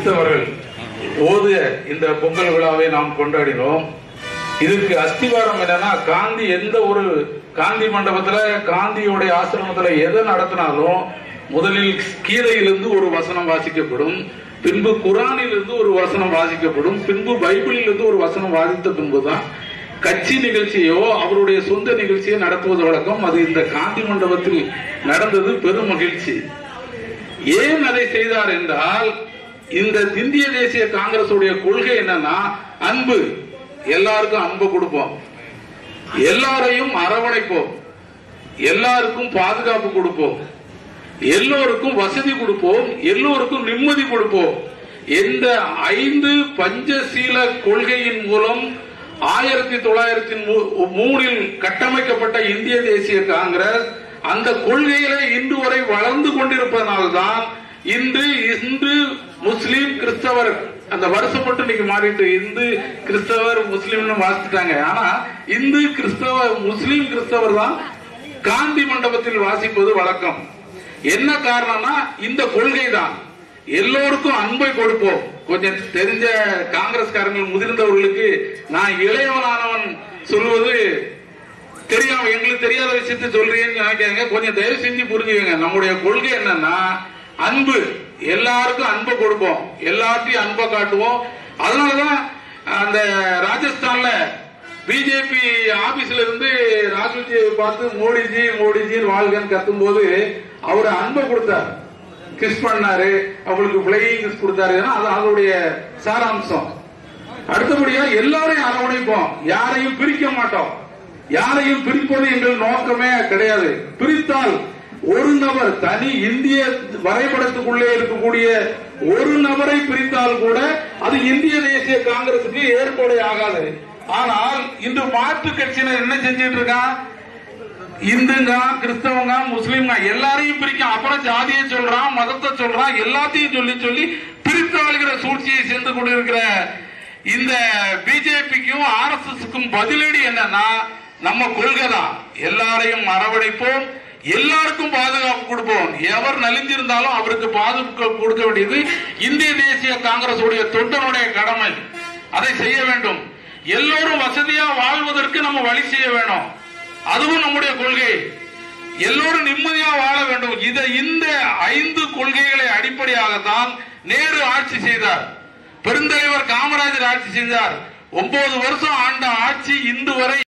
கிறிஸ்தவர்கள் ஓதிய இந்த பொங்கல் விழாவை நாம் கொண்டாடினோம் இதுக்கு அஸ்திவாரம் என்னன்னா காந்தி எந்த ஒரு காந்தி மண்டபத்துல காந்தியோடைய ஆசிரமத்துல எதை நடத்தினாலும் முதலில் கீதையிலிருந்து ஒரு வசனம் வாசிக்கப்படும் பின்பு குரானிலிருந்து ஒரு வசனம் வாசிக்கப்படும் பின்பு பைபிளிலிருந்து ஒரு வசனம் வாசித்த பின்புதான் கட்சி நிகழ்ச்சியோ அவருடைய சொந்த நிகழ்ச்சியை நடத்துவது வழக்கம் அது இந்த காந்தி மண்டபத்தில் நடந்தது பெரும் மகிழ்ச்சி ஏன் அதை செய்தார் என்றால் இந்த இந்திய தேசிய காங்கிரஸ் உடைய கொள்கை என்னன்னா அன்பு எல்லாருக்கும் அன்பு கொடுப்போம் எல்லாரையும் அரவணைப்போம் எல்லாருக்கும் பாதுகாப்பு கொடுப்போம் எல்லோருக்கும் வசதி கொடுப்போம் எல்லோருக்கும் நிம்மதி கொடுப்போம் எந்த ஐந்து பஞ்சசீல கொள்கையின் மூலம் ஆயிரத்தி தொள்ளாயிரத்தி மூ- மூணில் கட்டமைக்கப்பட்ட இந்திய தேசிய காங்கிரஸ் அந்த கொள்கையில இன்று வரை வளர்ந்து கொண்டிருப்பதனால்தான் இன்று இந்து முஸ்லீம் கிறிஸ்தவர் அந்த வருஷம் மட்டும் இன்னைக்கு மாறிட்டு இந்து கிறிஸ்தவர் முஸ்லீம்னு வாசிட்டாங்க ஆனா இந்து கிறிஸ்தவ முஸ்லீம் கிறிஸ்தவர் தான் காந்தி மண்டபத்தில் வாசிப்பது வழக்கம் என்ன காரணம்னா இந்த கொள்கை தான் எல்லோருக்கும் அன்பை கொடுப்போம் கொஞ்சம் தெரிஞ்ச காங்கிரஸ்காரங்கள் முதிர்ந்தவர்களுக்கு நான் இளையவனானவன் சொல்வது தெரியாம எங்களுக்கு தெரியாத விஷயத்தை சொல்றீங்கன்னு நினைக்காங்க கொஞ்சம் தயவு செஞ்சு புரிஞ்சுக்கங்க நம்முடைய கொள்கை என்னன்னா அன்பு எல்லாருக்கும் அன்பை கொடுப்போம் எல்லார்ட்டையும் அன்பை காட்டுவோம் அதனாலதான் அந்த ராஜஸ்தான்ல பிஜேபி ஆபீஸ்ல இருந்து ராகுல்ஜி பார்த்து மோடிஜி மோடிஜின்னு வாழ்கன்னு கத்தும் போது அவர் அன்பை கொடுத்தார் கிஸ் பண்ணாரு அவங்களுக்கு பிளையிங் கிஸ் கொடுத்தாரு ஏன்னா அது அதனுடைய சாராம்சம் அடுத்தபடியா எல்லாரையும் அரவணைப்போம் யாரையும் பிரிக்க மாட்டோம் யாரையும் பிரிப்பது எங்கள் நோக்கமே கிடையாது பிரித்தால் ஒரு நபர் தனி இந்திய வரைபடத்துக்குள்ளே இருக்கக்கூடிய ஒரு நபரை பிரித்தால் கூட அது இந்திய தேசிய காங்கிரசுக்கு ஏற்படை ஆகாது ஆனால் இன்று மாற்று கட்சியினர் என்ன செஞ்சிட்டு இருக்கான் இந்துங்க கிறிஸ்தவங்க முஸ்லீம்ங்க எல்லாரையும் பிரிக்கும் அப்புறம் ஜாதியை சொல்றான் மதத்தை சொல்றான் எல்லாத்தையும் சொல்லி சொல்லி பிரித்து ஆளுகிற சூழ்ச்சியை சென்று கொண்டிருக்கிற இந்த பிஜேபிக்கும் ஆர் எஸ் எஸ்க்கும் பதிலடி என்னன்னா நம்ம கொள்கை தான் எல்லாரையும் அரவணைப்போம் எல்லாருக்கும் பாதுகாப்பு கொடுப்போம் எவர் நலிஞ்சிருந்தாலும் அவருக்கு பாதுகாப்பு கொடுக்க வேண்டியது இந்திய தேசிய காங்கிரஸ் உடைய தொண்டனுடைய கடமை அதை செய்ய வேண்டும் எல்லோரும் வசதியா வாழ்வதற்கு நம்ம வழி செய்ய வேணும் அதுவும் நம்முடைய கொள்கை எல்லோரும் நிம்மதியா வாழ வேண்டும் இதை இந்த ஐந்து கொள்கைகளை அடிப்படையாகத்தான் நேரு ஆட்சி செய்தார் பெருந்தலைவர் காமராஜர் ஆட்சி செய்தார் ஒன்பது வருஷம் ஆண்ட ஆட்சி இன்று வரை